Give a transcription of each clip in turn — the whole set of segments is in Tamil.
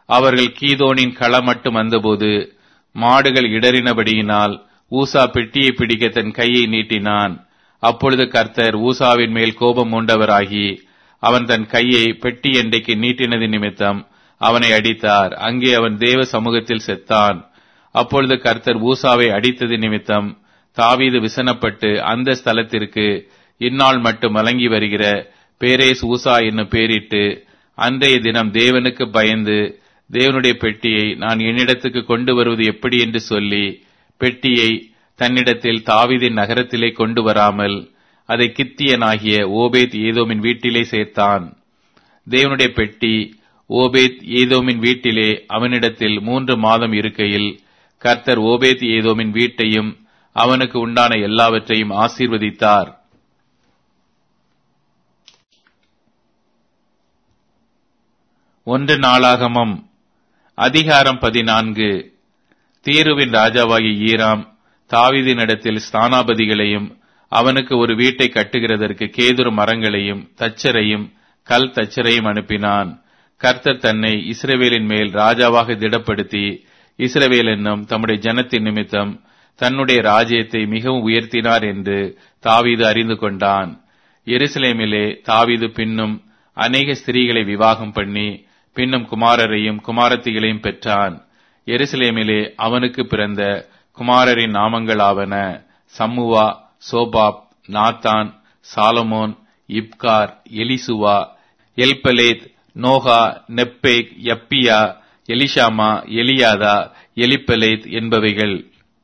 அவர்கள் கீதோனின் களம் மட்டும் வந்தபோது மாடுகள் இடறினபடியினால் ஊசா பெட்டியை பிடிக்க தன் கையை நீட்டினான் அப்பொழுது கர்த்தர் ஊசாவின் மேல் கோபம் மூண்டவராகி அவன் தன் கையை பெட்டி எண்டைக்கு நீட்டினது நிமித்தம் அவனை அடித்தார் அங்கே அவன் தேவ சமூகத்தில் செத்தான் அப்பொழுது கர்த்தர் ஊசாவை அடித்தது நிமித்தம் தாவீது விசனப்பட்டு அந்த ஸ்தலத்திற்கு இந்நாள் மட்டும் வழங்கி வருகிற பேரேஸ் ஊசா என்னும் பேரிட்டு அன்றைய தினம் தேவனுக்கு பயந்து தேவனுடைய பெட்டியை நான் என்னிடத்துக்கு கொண்டு வருவது எப்படி என்று சொல்லி பெட்டியை தன்னிடத்தில் தாவீதின் நகரத்திலே கொண்டு வராமல் அதை கித்தியனாகிய ஓபேத் ஏதோமின் வீட்டிலே சேர்த்தான் தேவனுடைய பெட்டி ஓபேத் ஏதோமின் வீட்டிலே அவனிடத்தில் மூன்று மாதம் இருக்கையில் கர்த்தர் ஓபேத் ஏதோமின் வீட்டையும் அவனுக்கு உண்டான எல்லாவற்றையும் ஆசீர்வதித்தார் ஒன்று நாளாகமம் அதிகாரம் பதினான்கு தீருவின் ராஜாவாகிய ஈராம் தாவீதினிடத்தில் ஸ்தானாபதிகளையும் அவனுக்கு ஒரு வீட்டை கட்டுகிறதற்கு கேதுரு மரங்களையும் தச்சரையும் கல் தச்சரையும் அனுப்பினான் கர்த்தர் தன்னை இஸ்ரவேலின் மேல் ராஜாவாக திடப்படுத்தி இஸ்ரவேல் என்னும் தம்முடைய ஜனத்தின் நிமித்தம் தன்னுடைய ராஜ்யத்தை மிகவும் உயர்த்தினார் என்று தாவீது அறிந்து கொண்டான் எருசலேமிலே தாவீது பின்னும் அநேக ஸ்திரீகளை விவாகம் பண்ணி பின்னும் குமாரரையும் குமாரத்திகளையும் பெற்றான் எருசலேமிலே அவனுக்கு பிறந்த குமாரரின் நாமங்களாவன சம்முவா சோபாப் நாத்தான் சாலமோன் இப்கார் Elishua Elpelet Nogah Nepheg Japhia Elishama Eliada Eliphelet என்பவைகள்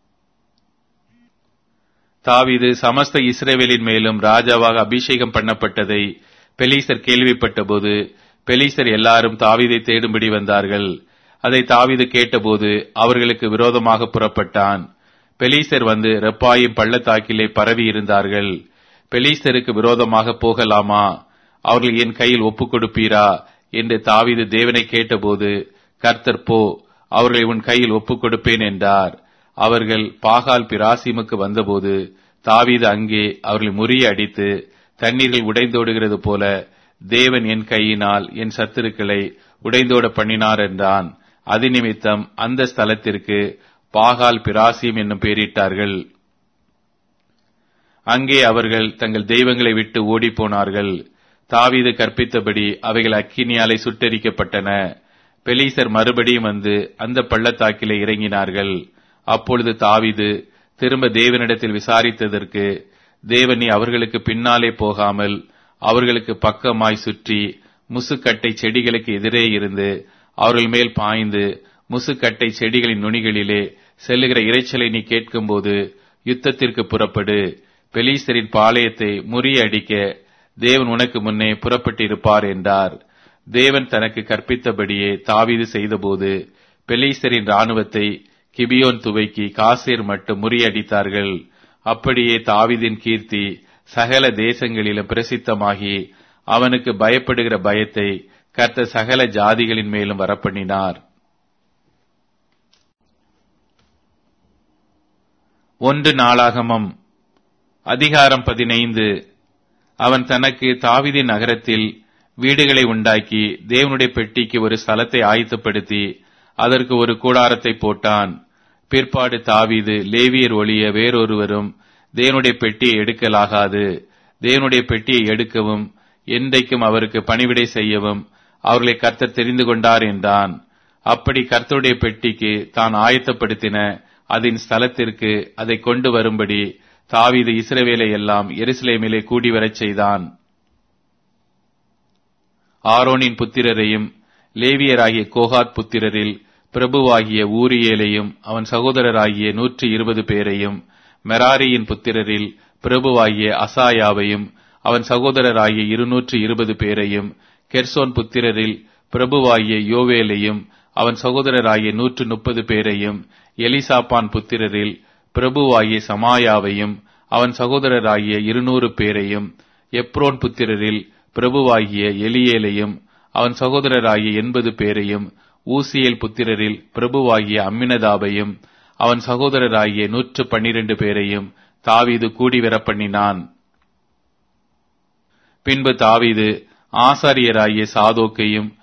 தாவிது சமஸ்த இஸ்ரேவேலின் மேலும் ராஜாவாக அபிஷேகம் பண்ணப்பட்டதை பெலீசர் கேள்விப்பட்டபோது பெலீசர் எல்லாரும் தாவிதை தேடும்படி வந்தார்கள் அதை தாவிது கேட்டபோது அவர்களுக்கு விரோதமாக புறப்பட்டான் பெலீசர் வந்து ரெப்பாயும் பள்ளத்தாக்கிலே பரவி இருந்தார்கள் பெலீசருக்கு விரோதமாக போகலாமா அவர்கள் என் கையில் ஒப்புக் கொடுப்பீரா என்று தாவிது தேவனை கேட்டபோது கர்த்தர் போ அவர்களை உன் கையில் ஒப்புக் கொடுப்பேன் என்றார் அவர்கள் பாகால் பிராசிமுக்கு வந்தபோது தாவீது அங்கே அவர்களை முறிய அடித்து தண்ணீர்கள் உடைந்தோடுகிறது போல தேவன் என் கையினால் என் சத்துருக்களை உடைந்தோட பண்ணினார் என்றான் அது நிமித்தம் அந்த ஸ்தலத்திற்கு பாகால் பிராசியம் என்னும் பெயரிட்டார்கள் அங்கே அவர்கள் தங்கள் தெய்வங்களை விட்டு ஓடிப்போனார்கள் தாவீது கற்பித்தபடி அவைகள் அக்கினியாலை சுட்டரிக்கப்பட்டன பெலீசர் மறுபடியும் வந்து அந்த பள்ளத்தாக்கிலே இறங்கினார்கள் அப்பொழுது தாவிது திரும்ப தேவனிடத்தில் விசாரித்ததற்கு தேவனி அவர்களுக்கு பின்னாலே போகாமல் அவர்களுக்கு பக்கமாய் சுற்றி முசுக்கட்டை செடிகளுக்கு எதிரே இருந்து அவர்கள் மேல் பாய்ந்து முசுக்கட்டை செடிகளின் நுனிகளிலே செல்லுகிற இறைச்சலை நீ கேட்கும்போது யுத்தத்திற்கு புறப்படு பெலீசரின் பாளையத்தை முறியடிக்க தேவன் உனக்கு முன்னே புறப்பட்டிருப்பார் என்றார் தேவன் தனக்கு கற்பித்தபடியே தாவீது செய்தபோது பெலீசரின் ராணுவத்தை கிபியோன் துவைக்கி காசேர் மட்டும் முறியடித்தார்கள் அப்படியே தாவிதின் கீர்த்தி சகல தேசங்களிலும் பிரசித்தமாகி அவனுக்கு பயப்படுகிற பயத்தை கர்த்த சகல ஜாதிகளின் மேலும் வரப்பண்ணினார் ஒன்று நாளாகமம் அதிகாரம் பதினைந்து அவன் தனக்கு தாவிதின் நகரத்தில் வீடுகளை உண்டாக்கி தேவனுடைய பெட்டிக்கு ஒரு ஸ்தலத்தை ஆயத்தப்படுத்தி அதற்கு ஒரு கூடாரத்தை போட்டான் பிற்பாடு தாவீது லேவியர் ஒளிய வேறொருவரும் தேவனுடைய பெட்டியை எடுக்கலாகாது தேவனுடைய பெட்டியை எடுக்கவும் என்றைக்கும் அவருக்கு பணிவிடை செய்யவும் அவர்களை கர்த்தர் தெரிந்து கொண்டார் என்றான் அப்படி கர்த்தருடைய பெட்டிக்கு தான் ஆயத்தப்படுத்தின அதன் ஸ்தலத்திற்கு அதை கொண்டு வரும்படி தாவீது இஸ்ரவேலை எல்லாம் எருசலேமிலே கூடி வரச் செய்தான் ஆரோனின் புத்திரரையும் லேவியராகிய கோகாத் புத்திரரில் பிரபுவாகிய ஊரியேலையும் அவன் சகோதரராகிய நூற்றி இருபது பேரையும் மெராரியின் புத்திரரில் பிரபுவாகிய அசாயாவையும் அவன் சகோதரராகிய இருநூற்று இருபது பேரையும் கெர்சோன் புத்திரரில் பிரபுவாகிய யோவேலையும் அவன் சகோதரராகிய நூற்று முப்பது பேரையும் எலிசாப்பான் புத்திரரில் பிரபுவாகிய சமாயாவையும் அவன் சகோதரராகிய இருநூறு பேரையும் எப்ரோன் புத்திரரில் பிரபுவாகிய எலியேலையும் அவன் சகோதரராகிய எண்பது பேரையும் ஊசியேல் புத்திரரில் பிரபுவாகிய அம்மினதாபையும் அவன் சகோதரராகிய நூற்று பன்னிரண்டு பேரையும் தாவீது கூடி பண்ணினான் பின்பு தாவீது ஆசாரியராகிய சாதோக்கையும்